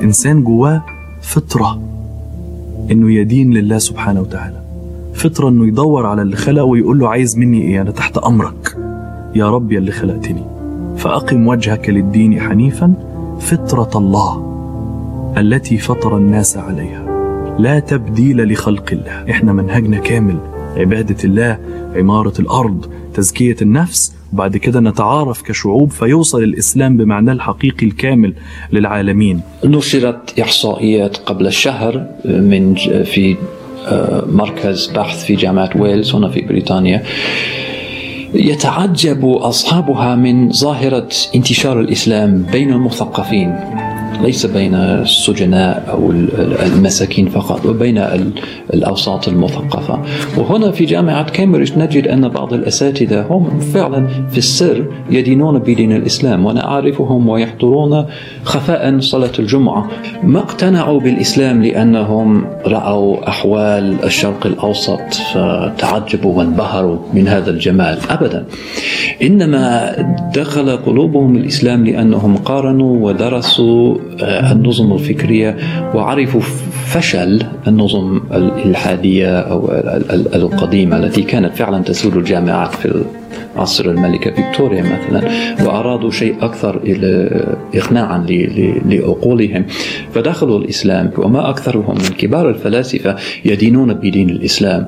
الإنسان جواه فطرة إنه يدين لله سبحانه وتعالى فطرة إنه يدور على اللي خلقه ويقول له عايز مني إيه أنا تحت أمرك يا رب يا اللي خلقتني فأقم وجهك للدين حنيفا فطرة الله التي فطر الناس عليها لا تبديل لخلق الله احنا منهجنا كامل عبادة الله عمارة الأرض تزكية النفس وبعد كده نتعارف كشعوب فيوصل الإسلام بمعناه الحقيقي الكامل للعالمين نشرت إحصائيات قبل الشهر من في مركز بحث في جامعة ويلز هنا في بريطانيا يتعجب أصحابها من ظاهرة انتشار الإسلام بين المثقفين ليس بين السجناء أو المساكين فقط وبين الأوساط المثقفة وهنا في جامعة كامبريدج نجد أن بعض الأساتذة هم فعلا في السر يدينون بدين الإسلام وأنا أعرفهم ويحضرون خفاء صلاة الجمعة ما اقتنعوا بالإسلام لأنهم رأوا أحوال الشرق الأوسط فتعجبوا وانبهروا من هذا الجمال أبدا إنما دخل قلوبهم الإسلام لأنهم قارنوا ودرسوا النظم الفكرية وعرفوا فشل النظم الإلحادية أو القديمة التي كانت فعلا تسود الجامعات في عصر الملكة فيكتوريا مثلا وأرادوا شيء أكثر إقناعا لعقولهم فدخلوا الإسلام وما أكثرهم من كبار الفلاسفة يدينون بدين الإسلام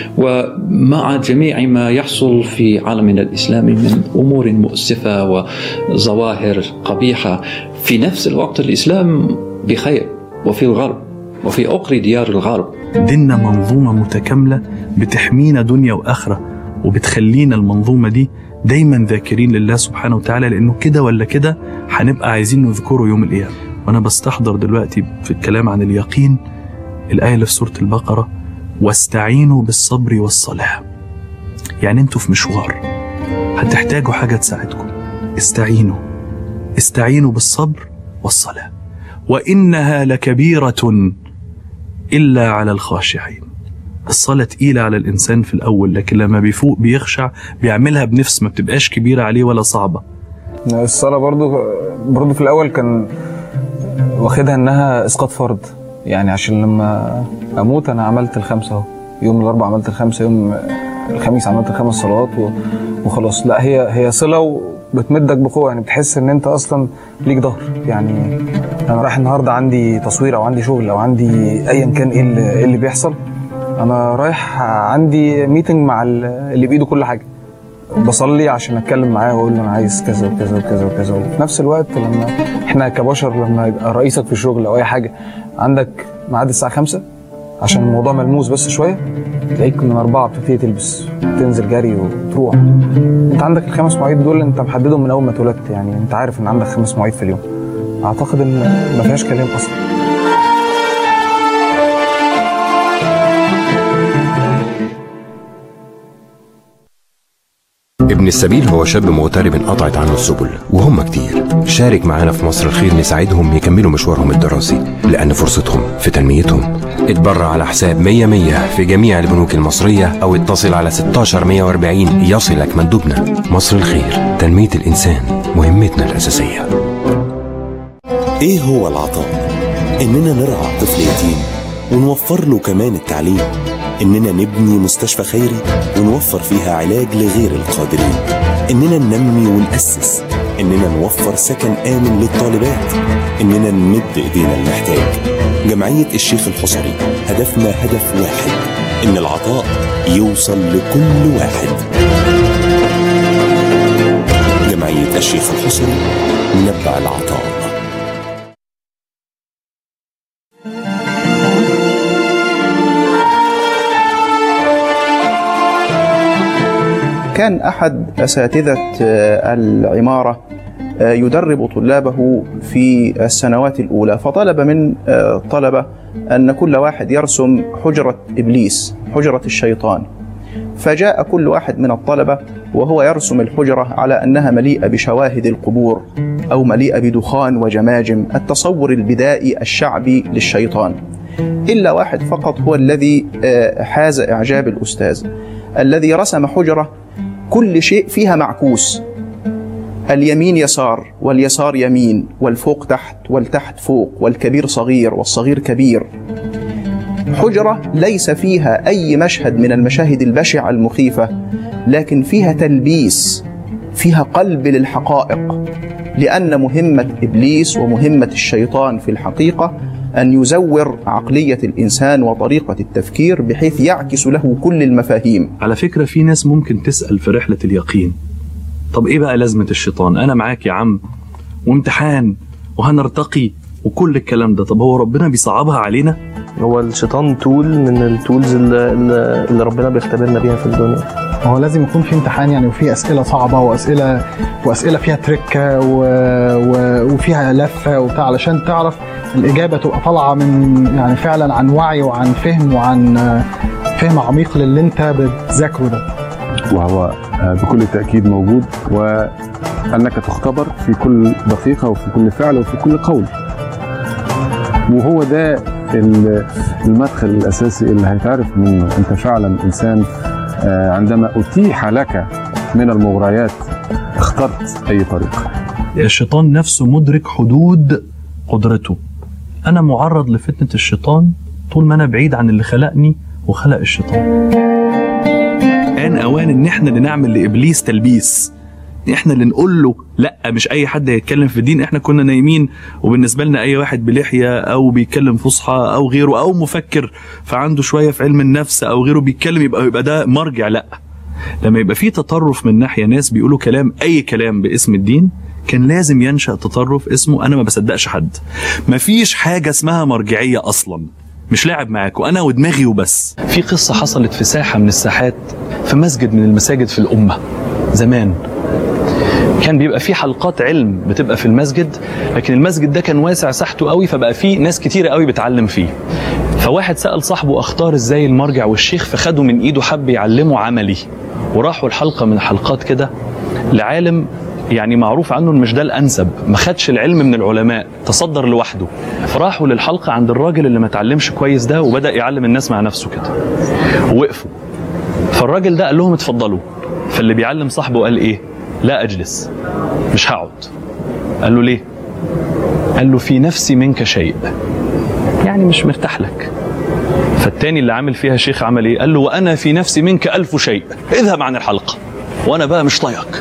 ومع جميع ما يحصل في عالمنا الإسلامي من أمور مؤسفة وظواهر قبيحة في نفس الوقت الإسلام بخير وفي الغرب وفي عقر ديار الغرب ديننا منظومة متكاملة بتحمينا دنيا وآخرة وبتخلينا المنظومة دي دايما ذاكرين لله سبحانه وتعالى لأنه كده ولا كده هنبقى عايزين نذكره يوم القيامة وأنا بستحضر دلوقتي في الكلام عن اليقين الآية اللي في سورة البقرة واستعينوا بالصبر والصلاة يعني انتوا في مشوار هتحتاجوا حاجة تساعدكم استعينوا استعينوا بالصبر والصلاة وإنها لكبيرة إلا على الخاشعين الصلاة تقيلة على الإنسان في الأول لكن لما بيفوق بيخشع بيعملها بنفس ما بتبقاش كبيرة عليه ولا صعبة الصلاة برضو برضو في الأول كان واخدها إنها إسقاط فرض يعني عشان لما أموت أنا عملت الخمسة أهو يوم الأربع عملت الخمسة يوم الخميس عملت الخمس صلوات وخلاص لا هي هي صلة بتمدك بقوه يعني بتحس ان انت اصلا ليك ظهر يعني انا رايح النهارده عندي تصوير او عندي شغل او عندي ايا كان ايه اللي, إيه اللي بيحصل انا رايح عندي ميتنج مع اللي بايده كل حاجه بصلي عشان اتكلم معاه واقول له انا عايز كذا وكذا وكذا وكذا وفي نفس الوقت لما احنا كبشر لما يبقى رئيسك في الشغل او اي حاجه عندك ميعاد الساعه 5 عشان الموضوع ملموس بس شويه تلاقيك من أربعة بتبتدي تلبس تنزل جري وتروح انت عندك الخمس مواعيد دول انت محددهم من اول ما اتولدت يعني انت عارف ان عندك خمس مواعيد في اليوم اعتقد ان ما فيهاش كلام اصلا ابن السبيل هو شاب مغترب انقطعت عنه السبل وهم كتير شارك معانا في مصر الخير نساعدهم يكملوا مشوارهم الدراسي لأن فرصتهم في تنميتهم اتبرع على حساب 100 100 في جميع البنوك المصرية أو اتصل على 16 140 يصلك مندوبنا مصر الخير تنمية الإنسان مهمتنا الأساسية إيه هو العطاء؟ إننا نرعى طفل يتيم ونوفر له كمان التعليم إننا نبني مستشفى خيري ونوفر فيها علاج لغير القادرين إننا ننمي ونأسس إننا نوفر سكن آمن للطالبات إننا نمد إيدينا المحتاج جمعية الشيخ الحصري هدفنا هدف واحد إن العطاء يوصل لكل واحد جمعية الشيخ الحصري نبع العطاء كان أحد أساتذة العمارة يدرب طلابه في السنوات الأولى فطلب من طلبة أن كل واحد يرسم حجرة إبليس حجرة الشيطان فجاء كل واحد من الطلبة وهو يرسم الحجرة على أنها مليئة بشواهد القبور أو مليئة بدخان وجماجم التصور البدائي الشعبي للشيطان إلا واحد فقط هو الذي حاز إعجاب الأستاذ الذي رسم حجرة كل شيء فيها معكوس اليمين يسار واليسار يمين والفوق تحت والتحت فوق والكبير صغير والصغير كبير حجرة ليس فيها أي مشهد من المشاهد البشعة المخيفة لكن فيها تلبيس فيها قلب للحقائق لأن مهمة إبليس ومهمة الشيطان في الحقيقة أن يزور عقلية الإنسان وطريقة التفكير بحيث يعكس له كل المفاهيم على فكرة في ناس ممكن تسأل في رحلة اليقين طب ايه بقى لازمة الشيطان انا معاك يا عم وامتحان وهنرتقي وكل الكلام ده طب هو ربنا بيصعبها علينا هو الشيطان تول من التولز اللي, اللي ربنا بيختبرنا بيها في الدنيا هو لازم يكون في امتحان يعني وفي اسئله صعبه واسئله واسئله فيها تركه و... و... وفيها لفه وبتاع علشان تعرف الاجابه تبقى طالعه من يعني فعلا عن وعي وعن فهم وعن فهم عميق للي انت بتذاكره ده وهو بكل تاكيد موجود وانك تختبر في كل دقيقه وفي كل فعل وفي كل قول وهو ده المدخل الاساسي اللي هيتعرف منه انت فعلا انسان عندما اتيح لك من المغريات اخترت اي طريق الشيطان نفسه مدرك حدود قدرته انا معرض لفتنه الشيطان طول ما انا بعيد عن اللي خلقني وخلق الشيطان ان اوان ان احنا اللي نعمل لابليس تلبيس احنا اللي نقول له لا مش اي حد هيتكلم في الدين احنا كنا نايمين وبالنسبه لنا اي واحد بلحيه او بيتكلم فصحى او غيره او مفكر فعنده شويه في علم النفس او غيره بيتكلم يبقى يبقى ده مرجع لا لما يبقى في تطرف من ناحيه ناس بيقولوا كلام اي كلام باسم الدين كان لازم ينشا تطرف اسمه انا ما بصدقش حد مفيش حاجه اسمها مرجعيه اصلا مش لاعب معاك وانا ودماغي وبس في قصه حصلت في ساحه من الساحات في مسجد من المساجد في الامه زمان كان بيبقى في حلقات علم بتبقى في المسجد لكن المسجد ده كان واسع ساحته قوي فبقى فيه ناس كتيره قوي بتعلم فيه فواحد سال صاحبه اختار ازاي المرجع والشيخ فخده من ايده حب يعلمه عملي وراحوا الحلقه من الحلقات كده لعالم يعني معروف عنه ان مش ده الانسب ما خدش العلم من العلماء تصدر لوحده فراحوا للحلقه عند الراجل اللي ما اتعلمش كويس ده وبدا يعلم الناس مع نفسه كده ووقفوا فالراجل ده قال لهم اتفضلوا فاللي بيعلم صاحبه قال ايه لا اجلس مش هقعد قال له ليه قال له في نفسي منك شيء يعني مش مرتاح لك فالتاني اللي عامل فيها شيخ عمل ايه قال له وانا في نفسي منك الف شيء اذهب عن الحلقه وانا بقى مش طايقك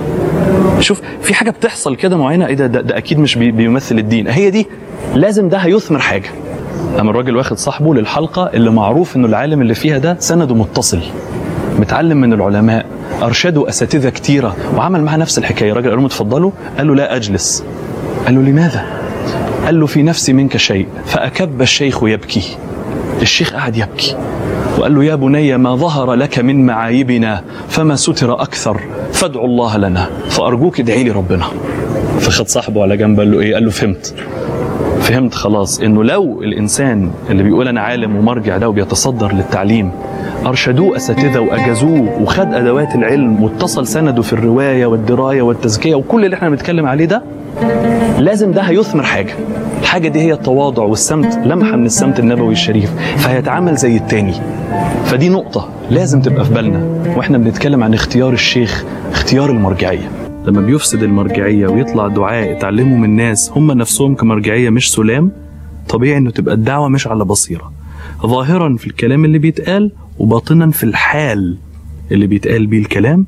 شوف في حاجه بتحصل كده معينه ايه ده, ده, ده اكيد مش بي بيمثل الدين هي دي لازم ده هيثمر حاجه اما الراجل واخد صاحبه للحلقه اللي معروف انه العالم اللي فيها ده سنده متصل متعلم من العلماء ارشده اساتذه كتيره وعمل معاه نفس الحكايه الراجل قال له اتفضلوا قال له لا اجلس قال له لماذا قال له في نفسي منك شيء فاكب الشيخ يبكي الشيخ قعد يبكي وقال له يا بني ما ظهر لك من معايبنا فما ستر اكثر فادعوا الله لنا فارجوك ادعي لي ربنا فخد صاحبه على جنب قال له ايه قال له فهمت فهمت خلاص انه لو الانسان اللي بيقول انا عالم ومرجع ده وبيتصدر للتعليم ارشدوه اساتذه واجازوه وخد ادوات العلم واتصل سنده في الروايه والدرايه والتزكيه وكل اللي احنا بنتكلم عليه ده لازم ده هيثمر حاجه الحاجه دي هي التواضع والسمت لمحه من السمت النبوي الشريف فهيتعامل زي التاني فدي نقطه لازم تبقى في بالنا واحنا بنتكلم عن اختيار الشيخ اختيار المرجعيه لما بيفسد المرجعيه ويطلع دعاء اتعلموا من ناس هم نفسهم كمرجعيه مش سلام طبيعي انه تبقى الدعوه مش على بصيره ظاهرا في الكلام اللي بيتقال وباطنا في الحال اللي بيتقال بيه الكلام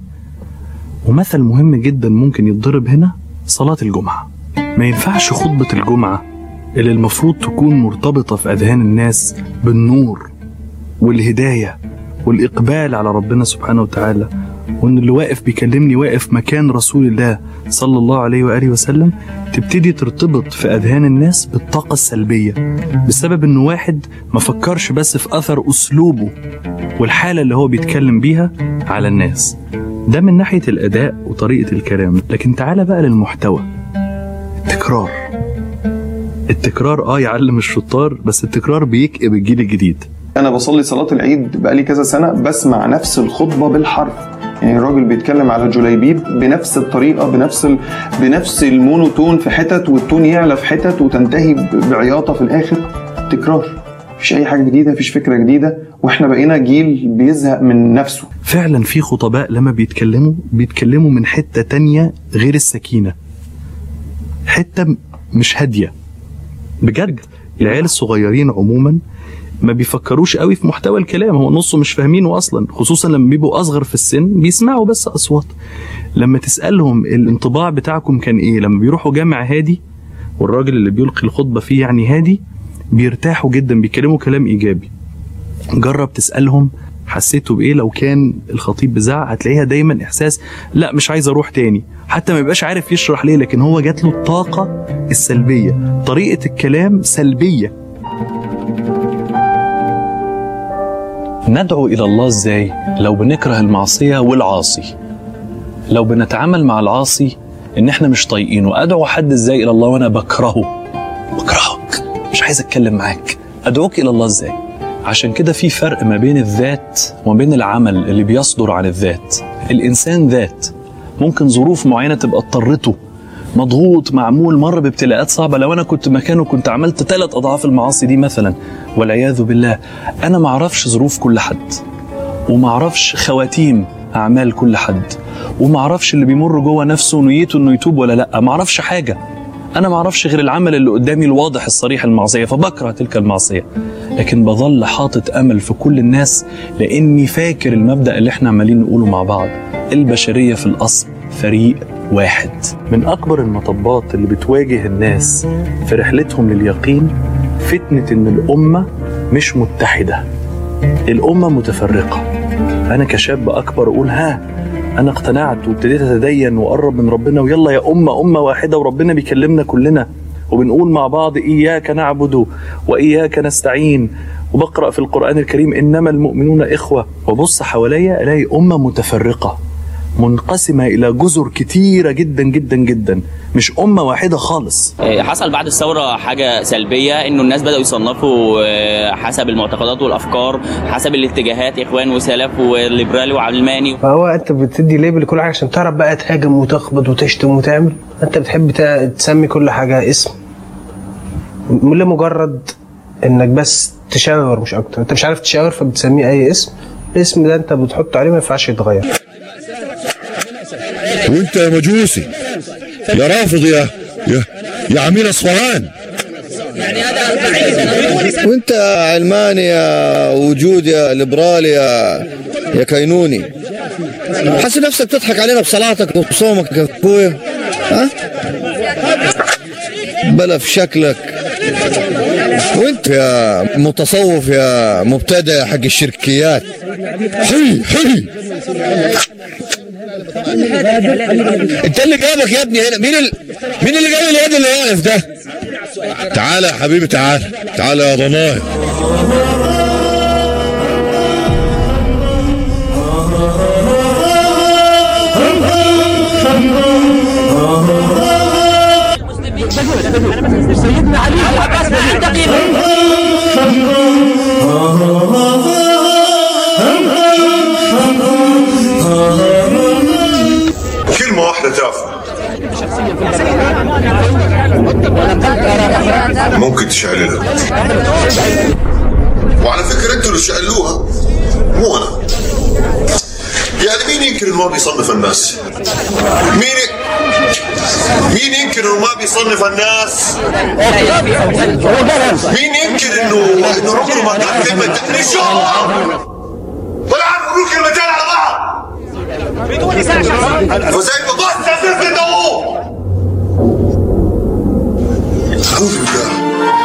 ومثل مهم جدا ممكن يتضرب هنا صلاة الجمعة ما ينفعش خطبة الجمعة اللي المفروض تكون مرتبطة في أذهان الناس بالنور والهداية والإقبال على ربنا سبحانه وتعالى وإن اللي واقف بيكلمني واقف مكان رسول الله صلى الله عليه وآله وسلم تبتدي ترتبط في أذهان الناس بالطاقة السلبية بسبب إنه واحد ما فكرش بس في أثر أسلوبه والحالة اللي هو بيتكلم بيها على الناس ده من ناحية الأداء وطريقة الكلام لكن تعالى بقى للمحتوى التكرار التكرار اه يعلم الشطار بس التكرار بيكئب الجيل الجديد انا بصلي صلاه العيد بقالي كذا سنه بسمع نفس الخطبه بالحرف يعني الراجل بيتكلم على جليبيب بنفس الطريقه بنفس ال... بنفس المونوتون في حتت والتون يعلى في حتت وتنتهي بعياطه في الاخر تكرار مفيش اي حاجه جديده مفيش فكره جديده واحنا بقينا جيل بيزهق من نفسه فعلا في خطباء لما بيتكلموا بيتكلموا من حتة تانية غير السكينة حتة م- مش هادية بجد العيال الصغيرين عموما ما بيفكروش قوي في محتوى الكلام هو نصه مش فاهمينه اصلا خصوصا لما بيبقوا اصغر في السن بيسمعوا بس اصوات لما تسالهم الانطباع بتاعكم كان ايه لما بيروحوا جامع هادي والراجل اللي بيلقي الخطبه فيه يعني هادي بيرتاحوا جدا بيتكلموا كلام ايجابي جرب تسالهم حسيتوا بايه لو كان الخطيب بزعق هتلاقيها دايما احساس لا مش عايز اروح تاني حتى ما يبقاش عارف يشرح ليه لكن هو جات له الطاقه السلبيه طريقه الكلام سلبيه ندعو الى الله ازاي لو بنكره المعصيه والعاصي لو بنتعامل مع العاصي ان احنا مش طايقينه ادعو حد ازاي الى الله وانا بكرهه بكرهك مش عايز اتكلم معاك ادعوك الى الله ازاي عشان كده في فرق ما بين الذات وما بين العمل اللي بيصدر عن الذات الانسان ذات ممكن ظروف معينه تبقى اضطرته مضغوط معمول مر بابتلاءات صعبه لو انا كنت مكانه كنت عملت ثلاث اضعاف المعاصي دي مثلا والعياذ بالله انا ما اعرفش ظروف كل حد وما اعرفش خواتيم اعمال كل حد وما اعرفش اللي بيمر جوه نفسه نيته انه يتوب ولا لا ما اعرفش حاجه انا ما اعرفش غير العمل اللي قدامي الواضح الصريح المعصيه فبكره تلك المعصيه لكن بظل حاطط امل في كل الناس لاني فاكر المبدا اللي احنا عمالين نقوله مع بعض البشريه في الاصل فريق واحد من اكبر المطبات اللي بتواجه الناس في رحلتهم لليقين فتنه ان الامه مش متحده الامه متفرقه انا كشاب اكبر اقول ها انا اقتنعت وابتديت اتدين واقرب من ربنا ويلا يا امه امه واحده وربنا بيكلمنا كلنا وبنقول مع بعض اياك نعبد واياك نستعين وبقرا في القران الكريم انما المؤمنون اخوه وبص حواليا الاقي امه متفرقه منقسمه الى جزر كتيره جدا جدا جدا مش امه واحده خالص حصل بعد الثورة حاجة سلبية إنه الناس بدأوا يصنفوا آه، حسب المعتقدات والأفكار حسب الاتجاهات إخوان وسلف وليبرالي وعلماني فهو انت بتدي ليبل لكل حاجه عشان تعرف بقى تهاجم وتخبط وتشتم وتعمل انت بتحب تا- تسمي كل حاجه اسم م- لمجرد انك بس تشاور مش اكتر انت مش عارف تشاور فبتسميه اي اسم الاسم ده انت بتحط عليه ما ينفعش يتغير وانت يا مجوسي يا رافض يا يا, يا عميل اصفهان وانت علماني يا وجود يا ليبرالي يا يا كينوني حاسس نفسك تضحك علينا بصلاتك وبصومك يا اخويا ها بلا في شكلك وانت يا متصوف يا مبتدع حق الشركيات حي حي انت اللي جابك يا ابني هنا مين ال... مين اللي جاب الواد اللي واقف ده تعالى يا حبيبي تعالى تعالى يا ضنايا سيدنا علي كلمة واحدة تافهة ممكن تشعللها وعلى فكرة انتوا اللي شعلوها مو انا يعني مين ينكر انه ما بيصنف الناس مين مين ينكر انه ما بيصنف الناس مين ينكر انه انه عمره ما قال كلمة نشوف ولا عارف يقول كلمتين على بعض فزي ما بص يا زفت انت هو اعوذ بالله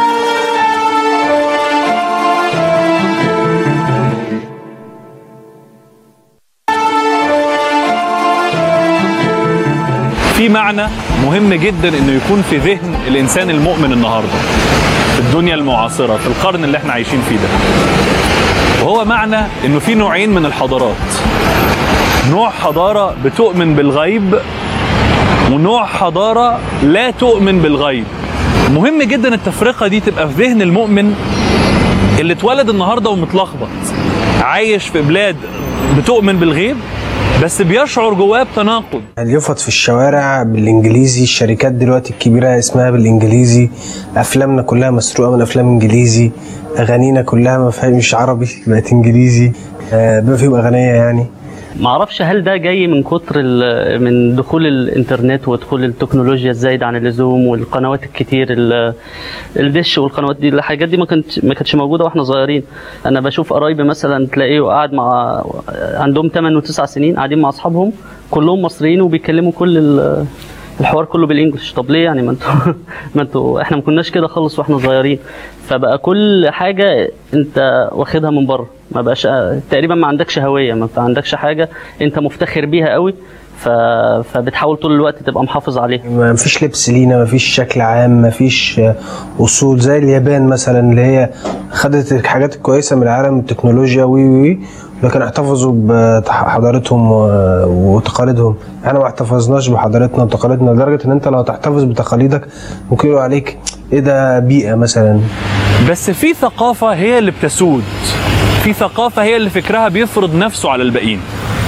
في معنى مهم جدا انه يكون في ذهن الانسان المؤمن النهارده في الدنيا المعاصره في القرن اللي احنا عايشين فيه ده وهو معنى انه في نوعين من الحضارات نوع حضاره بتؤمن بالغيب ونوع حضاره لا تؤمن بالغيب مهم جدا التفرقه دي تبقى في ذهن المؤمن اللي اتولد النهارده ومتلخبط عايش في بلاد بتؤمن بالغيب بس بيشعر جواه بتناقض اليفط في الشوارع بالانجليزي الشركات دلوقتي الكبيره اسمها بالانجليزي افلامنا كلها مسروقه من افلام انجليزي اغانينا كلها ما فيهاش عربي بقت انجليزي آه، بما فيهم اغنيه يعني ما اعرفش هل ده جاي من كتر ال- من دخول الانترنت ودخول التكنولوجيا الزايد عن اللزوم والقنوات الكتير ال- الدش والقنوات دي الحاجات دي ما كانت ما كانتش موجوده واحنا صغيرين انا بشوف قرايبي مثلا تلاقيه قاعد مع عندهم 8 و9 سنين قاعدين مع اصحابهم كلهم مصريين وبيتكلموا كل ال- الحوار كله بالانجلش طب ليه يعني ما انتوا ما انتوا احنا ما كناش كده خالص واحنا صغيرين فبقى كل حاجه انت واخدها من بره ما بقاش تقريبا ما عندكش هويه ما عندكش حاجه انت مفتخر بيها قوي ف... فبتحاول طول الوقت تبقى محافظ عليها ما فيش لبس لينا ما فيش شكل عام ما فيش آه، اصول زي اليابان مثلا اللي هي خدت الحاجات الكويسه من العالم التكنولوجيا وي وي لكن احتفظوا بحضارتهم و- وتقاليدهم احنا ما احتفظناش بحضارتنا وتقاليدنا لدرجه ان انت لو تحتفظ بتقاليدك ممكن يقولوا عليك ايه ده بيئه مثلا بس في ثقافة هي اللي بتسود في ثقافة هي اللي فكرها بيفرض نفسه على الباقيين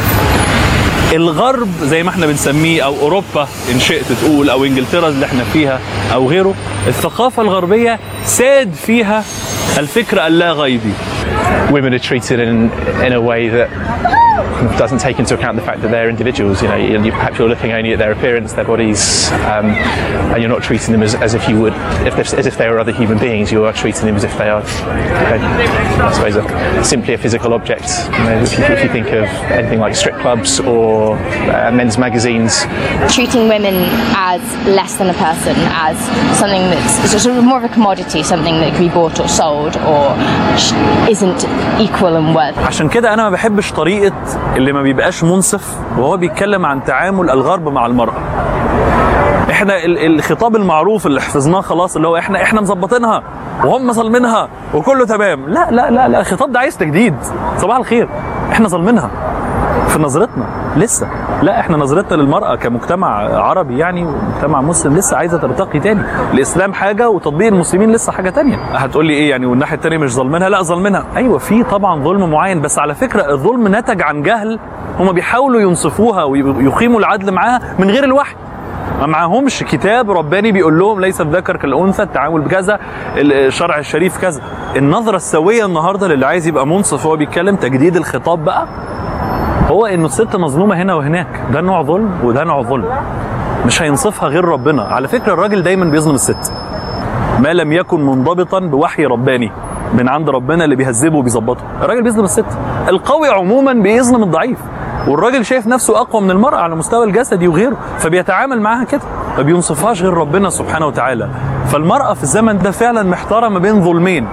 الغرب زي ما احنا بنسميه او اوروبا ان شئت تقول او انجلترا اللي احنا فيها او غيره الثقافة الغربية ساد فيها الفكر اللا غيبي women are treated in in a way that doesn't take into account the fact that they're individuals. You know, you, perhaps you're looking only at their appearance, their bodies, um, and you're not treating them as, as if you would, if they're, as if they were other human beings. You are treating them as if they are, okay, I suppose, a, simply a physical object. You know, if, you, if you think of anything like strip clubs or uh, men's magazines, treating women as less than a person, as something that's it's just more of a commodity, something that can be bought or sold, or sh- isn't equal in worth. عشان كده انا ما بحبش طريقه اللي ما بيبقاش منصف وهو بيتكلم عن تعامل الغرب مع المراه احنا ال- الخطاب المعروف اللي حفظناه خلاص اللي هو احنا احنا مظبطينها وهم ظالمينها وكله تمام لا لا لا لا الخطاب ده عايز تجديد صباح الخير احنا ظالمينها في نظرتنا لسه لا احنا نظرتنا للمرأة كمجتمع عربي يعني ومجتمع مسلم لسه عايزة ترتقي تاني الإسلام حاجة وتطبيق المسلمين لسه حاجة تانية هتقول لي ايه يعني والناحية التانية مش ظالمينها لا ظالمينها ايوه في طبعا ظلم معين بس على فكرة الظلم نتج عن جهل هما بيحاولوا ينصفوها ويقيموا العدل معاها من غير الوحي ما معهمش كتاب رباني بيقول لهم ليس الذكر كالانثى التعامل بكذا الشرع الشريف كذا النظره السويه النهارده للي عايز يبقى منصف وهو بيتكلم تجديد الخطاب بقى هو انه الست مظلومه هنا وهناك ده نوع ظلم وده نوع ظلم مش هينصفها غير ربنا على فكره الراجل دايما بيظلم الست ما لم يكن منضبطا بوحي رباني من عند ربنا اللي بيهذبه وبيظبطه الراجل بيظلم الست القوي عموما بيظلم الضعيف والراجل شايف نفسه اقوى من المراه على مستوى الجسدي وغيره فبيتعامل معاها كده ما بينصفهاش غير ربنا سبحانه وتعالى فالمراه في الزمن ده فعلا محتاره ما بين ظلمين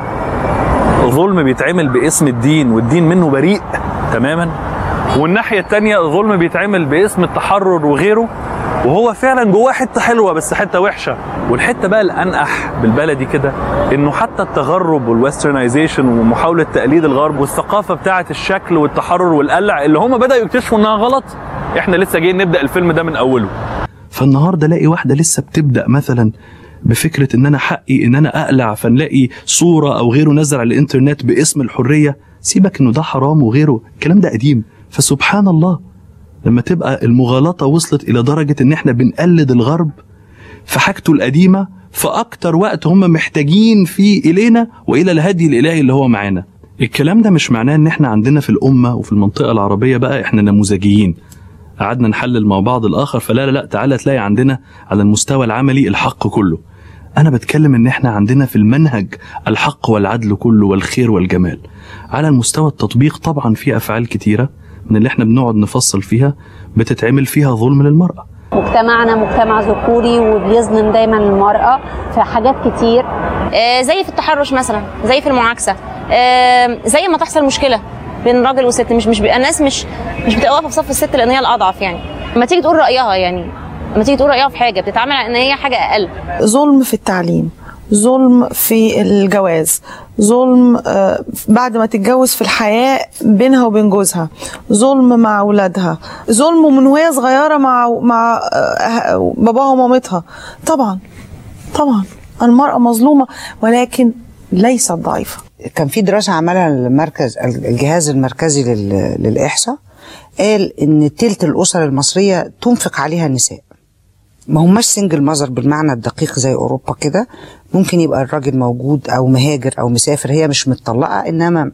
ظلم بيتعمل باسم الدين والدين منه بريء تماما والناحيه الثانيه ظلم بيتعمل باسم التحرر وغيره وهو فعلا جواه حته حلوه بس حته وحشه والحته بقى الانقح بالبلدي كده انه حتى التغرب والويسترنايزيشن ومحاوله تقليد الغرب والثقافه بتاعه الشكل والتحرر والقلع اللي هم بداوا يكتشفوا انها غلط احنا لسه جايين نبدا الفيلم ده من اوله فالنهارده الاقي واحده لسه بتبدا مثلا بفكره ان انا حقي ان انا اقلع فنلاقي صوره او غيره نزل على الانترنت باسم الحريه سيبك انه ده حرام وغيره الكلام ده قديم فسبحان الله لما تبقى المغالطه وصلت الى درجه ان احنا بنقلد الغرب في حاجته القديمه في اكتر وقت هم محتاجين فيه الينا والى الهدي الالهي اللي هو معانا الكلام ده مش معناه ان احنا عندنا في الامه وفي المنطقه العربيه بقى احنا نموذجيين قعدنا نحلل مع بعض الاخر فلا لا لا تعالى تلاقي عندنا على المستوى العملي الحق كله انا بتكلم ان احنا عندنا في المنهج الحق والعدل كله والخير والجمال على المستوى التطبيق طبعا في افعال كتيره من اللي احنا بنقعد نفصل فيها بتتعمل فيها ظلم للمراه مجتمعنا مجتمع ذكوري وبيظلم دايما المرأة في حاجات كتير آه، زي في التحرش مثلا زي في المعاكسه آه، زي ما تحصل مشكله بين راجل وست مش مش بيبقى الناس مش مش بتبقى واقفه في صف الست لان هي الاضعف يعني لما تيجي تقول رايها يعني لما تيجي تقول رايها في حاجه بتتعامل على ان هي حاجه اقل ظلم في التعليم ظلم في الجواز ظلم آه، بعد ما تتجوز في الحياة بينها وبين جوزها ظلم مع أولادها ظلم من وهي صغيرة مع مع آه، باباها ومامتها طبعا طبعا المرأة مظلومة ولكن ليست ضعيفة كان في دراسة عملها المركز الجهاز المركزي لل- للإحصاء قال ان تلت الاسر المصريه تنفق عليها النساء ما هماش سنجل ماذر بالمعنى الدقيق زي اوروبا كده ممكن يبقى الراجل موجود او مهاجر او مسافر هي مش متطلقه انما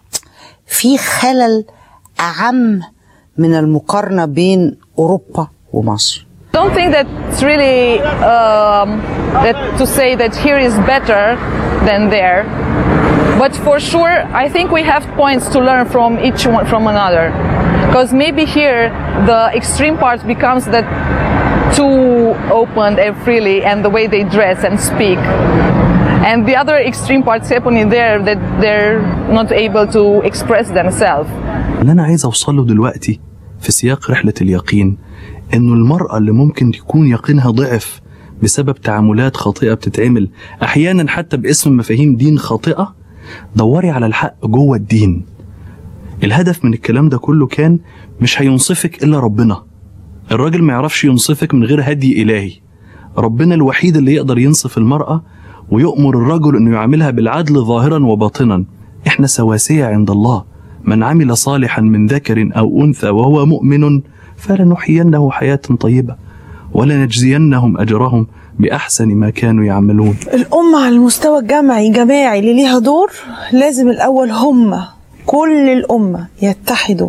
في خلل اعم من المقارنه بين اوروبا ومصر don't think that it's really um, that to say that here is better than there. But for sure, I think we have points to learn from each one from another. Because maybe here the extreme part becomes that too open and freely and the way they dress and speak. And the other extreme parts happening there that they're not able to express themselves. اللي انا عايز اوصله دلوقتي في سياق رحله اليقين انه المراه اللي ممكن يكون يقينها ضعف بسبب تعاملات خاطئه بتتعمل احيانا حتى باسم مفاهيم دين خاطئه دوري على الحق جوه الدين الهدف من الكلام ده كله كان مش هينصفك الا ربنا الراجل ما يعرفش ينصفك من غير هدي الهي ربنا الوحيد اللي يقدر ينصف المراه ويؤمر الرجل انه يعاملها بالعدل ظاهرا وباطنا احنا سواسيه عند الله من عمل صالحا من ذكر او انثى وهو مؤمن فلنحيينه حياه طيبه ولنجزينهم اجرهم باحسن ما كانوا يعملون الأمة على المستوى الجمعي جماعي اللي ليها دور لازم الأول هم كل الأمة يتحدوا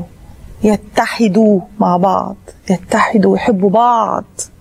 يتحدوا مع بعض يتحدوا ويحبوا بعض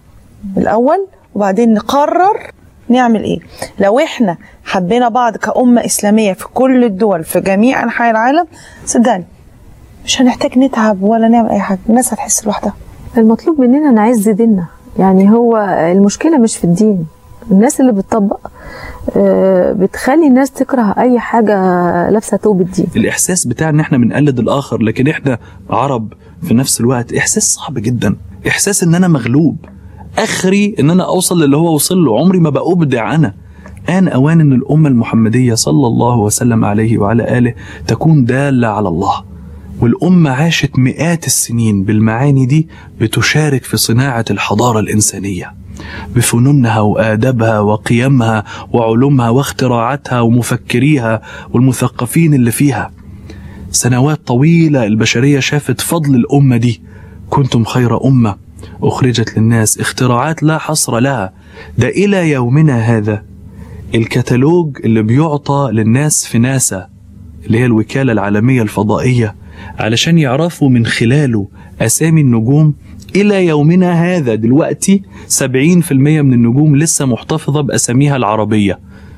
الأول وبعدين نقرر نعمل ايه لو احنا حبينا بعض كأمة إسلامية في كل الدول في جميع أنحاء العالم صدقني مش هنحتاج نتعب ولا نعمل أي حاجة الناس هتحس لوحدها المطلوب مننا نعز ديننا يعني هو المشكلة مش في الدين الناس اللي بتطبق آه، بتخلي الناس تكره أي حاجة لابسة توب الدين الاحساس بتاع ان احنا بنقلد الاخر لكن احنا عرب في نفس الوقت احساس صعب جدا احساس ان انا مغلوب اخري ان انا اوصل للي هو وصل له عمري ما بأبدع انا آن أوان أن الأمة المحمدية صلى الله وسلم عليه وعلى آله تكون دالة على الله والأمة عاشت مئات السنين بالمعاني دي بتشارك في صناعة الحضارة الإنسانية بفنونها وآدابها وقيمها وعلومها واختراعاتها ومفكريها والمثقفين اللي فيها سنوات طويلة البشرية شافت فضل الأمة دي كنتم خير أمة أخرجت للناس اختراعات لا حصر لها ده إلى يومنا هذا الكتالوج اللي بيعطى للناس في ناسا اللي هي الوكالة العالمية الفضائية علشان يعرفوا من خلاله أسامي النجوم إلى يومنا هذا دلوقتي 70% من النجوم لسه محتفظة بأساميها العربية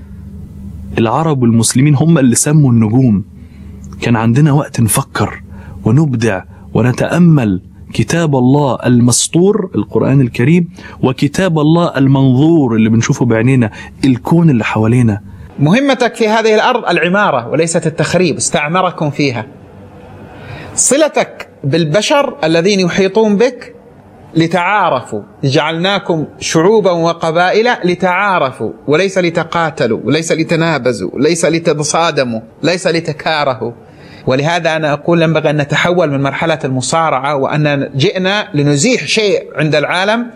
العرب والمسلمين هم اللي سموا النجوم كان عندنا وقت نفكر ونبدع ونتأمل كتاب الله المسطور القرآن الكريم وكتاب الله المنظور اللي بنشوفه بعينينا الكون اللي حوالينا مهمتك في هذه الارض العماره وليست التخريب استعمركم فيها صلتك بالبشر الذين يحيطون بك لتعارفوا جعلناكم شعوبا وقبائل لتعارفوا وليس لتقاتلوا وليس لتنابزوا ليس لتتصادموا ليس لتكارهوا ولهذا انا اقول ينبغي ان نتحول من مرحله المصارعه وان جئنا لنزيح شيء عند العالم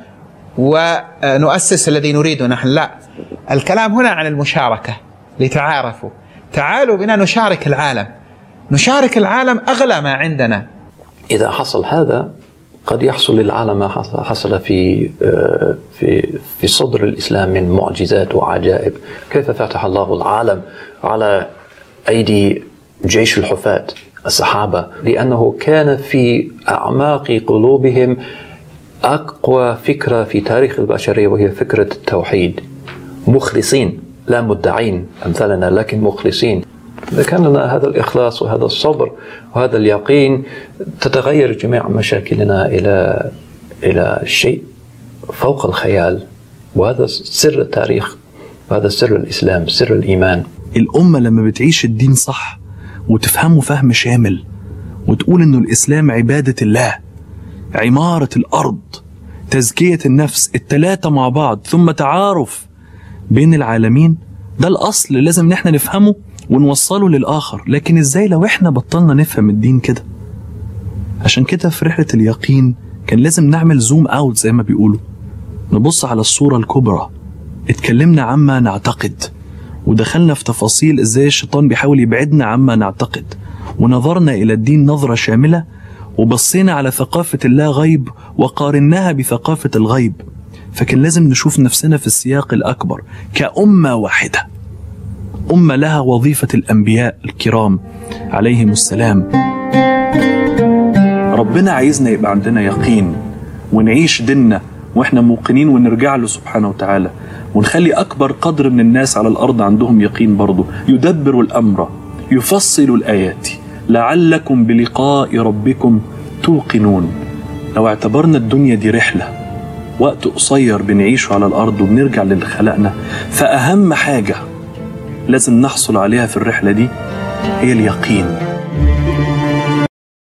ونؤسس الذي نريده نحن لا الكلام هنا عن المشاركه لتعارفوا تعالوا بنا نشارك العالم نشارك العالم اغلى ما عندنا إذا حصل هذا قد يحصل للعالم ما حصل- حصل في آه، في في صدر الإسلام من معجزات وعجائب كيف فتح الله العالم على أيدي جيش الحفاة الصحابة لأنه كان في أعماق قلوبهم أقوى فكرة في تاريخ البشرية وهي فكرة التوحيد مخلصين لا مدعين أمثالنا لكن مخلصين إذا كان لنا هذا الإخلاص وهذا الصبر وهذا اليقين تتغير جميع مشاكلنا إلى إلى شيء فوق الخيال وهذا سر التاريخ وهذا سر الإسلام سر الإيمان الأمة لما بتعيش الدين صح وتفهمه فهم شامل وتقول إنه الإسلام عبادة الله عمارة الأرض تزكية النفس التلاتة مع بعض ثم تعارف بين العالمين ده الأصل اللي لازم نحن نفهمه ونوصله للآخر لكن إزاي لو إحنا بطلنا نفهم الدين كده عشان كده في رحلة اليقين كان لازم نعمل زوم أوت زي ما بيقولوا نبص على الصورة الكبرى اتكلمنا عما نعتقد ودخلنا في تفاصيل ازاي الشيطان بيحاول يبعدنا عما نعتقد ونظرنا الى الدين نظره شامله وبصينا على ثقافة اللا غيب وقارناها بثقافة الغيب فكان لازم نشوف نفسنا في السياق الأكبر كأمة واحدة أمة لها وظيفة الأنبياء الكرام عليهم السلام ربنا عايزنا يبقى عندنا يقين ونعيش ديننا واحنا موقنين ونرجع له سبحانه وتعالى ونخلي أكبر قدر من الناس على الأرض عندهم يقين برضه يدبر الأمر يفصل الآيات لعلكم بلقاء ربكم توقنون لو اعتبرنا الدنيا دي رحلة وقت قصير بنعيشه على الأرض وبنرجع للي خلقنا فأهم حاجة لازم نحصل عليها في الرحلة دي هي اليقين